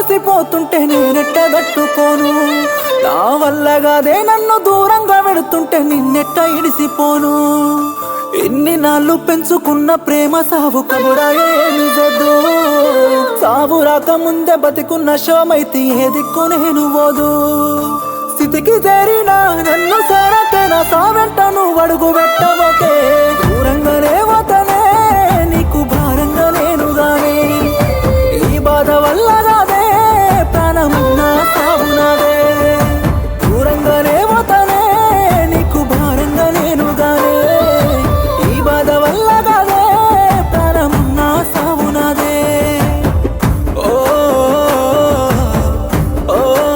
అలసిపోతుంటే నేనెట్ట తట్టుకోను నా వల్లగాదే నన్ను దూరంగా వెడుతుంటే నిన్నెట్ట ఇడిసిపోను ఎన్ని నాళ్ళు పెంచుకున్న ప్రేమ సావు కబురా ఏమి జద్దు సావు రాకముందే బతికున్న శవమైతే ఏ దిక్కు నేను పోదు స్థితికి చేరిన నన్ను సేరకే నా సావెంట నువ్వు అడుగు పెట్టబోకే దూరంగానే పోతనే నీకు భారంగా నేను గానే ఈ బాధ వల్ల కాదే ప్రాణమున్నా సాగునాదే దూరంగానే పోతానే నీకు భారంగా నేను గానే ఈ బాధ వల్ల కాదే ప్రాణమున్నా సాగునాదే ఓ ఓ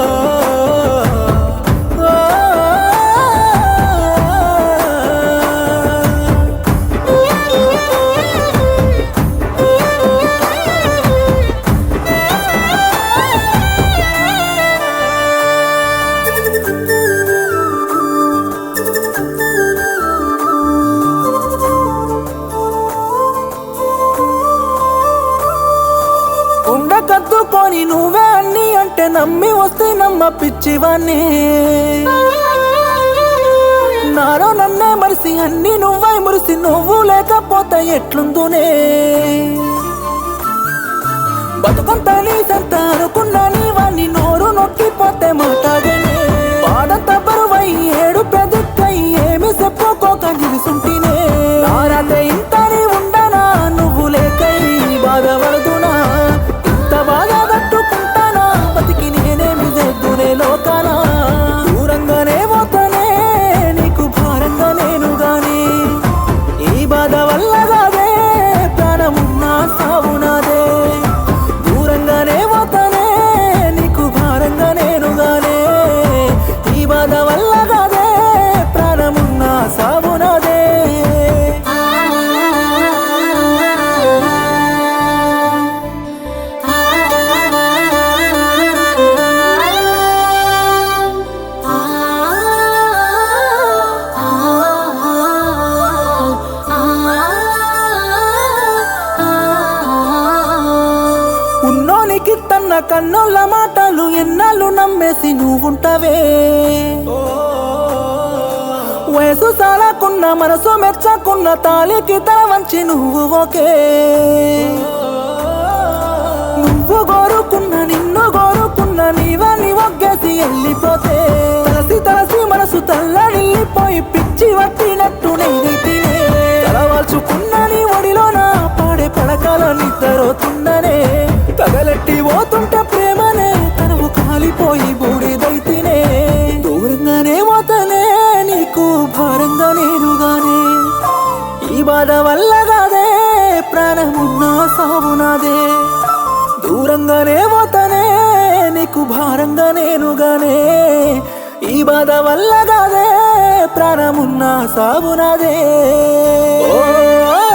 ఉండ కద్దుకొని నువ్వే అన్ని అంటే నమ్మి వస్తే నమ్మ పిచ్చివాణ్ణి నాలో నన్నే మరిసి అన్ని నువ్వై మురిసి నువ్వు లేకపోతే ఎట్లుందునే బతుకంతా నీ సంత అనుకున్నా నీ వాణ్ణి నోరు నొక్కిపోతే మాట్లాడేనే పాడంత బరువై ఏడు ప్రదిక్కై ఏమి చెప్పుకోక నిలుసుంటినే నారాతే ఇంత నీ ఉండనా నువ్వు లేకై బాధపడుతున్నా ఇంత బాగా తట్టుకుంటానా బతికి నేనేమి చేద్దునే లోకానా దూరంగానే పోతానే నీకు భారంగా నేను గానీ ఈ బాధ వల్ల కాదే ప్రాణమున్నా సావునాదే దూరంగానే పోతానే నీకు భారంగా నేను గానే ఈ బాధ వల్ల కాదే ప్రాణమున్నా సావునాదే ఉన్నోనికి తన్న కన్నోళ్ళ మాటలు ఎన్నాళ్ళు నమ్మేసి నువ్వుంటవే వయసు సాలకున్న మనసు మెచ్చకున్న తాలికి తల వంచి నువ్వు ఒకే నువ్వు కోరుకున్న నిన్ను కోరుకున్న నీవని ఒగ్గేసి వెళ్ళిపోతే తలసి తలసి మనసు తల్లడిల్లిపోయి పిచ్చి పట్టినట్టు నేనైతేనే తలవాల్చుకున్న నీ ఒడిలోన పాడే పడకల నిద్రవుతుందనే తగలెట్టి పోతుంటే ప్రేమనే తనువు కాలిపోయి బూడిదైతేనే దూరంగానే పోతనే నీకు భారంగా నేనుగానే ఈ బాధ వల్ల కాదే ప్రాణమున్నా సావునాదే దూరంగానే పోతానే నీకు భారంగా నేనుగానే ఈ బాధ వల్ల కాదే ప్రాణమున్నా సాగునాదే ఓ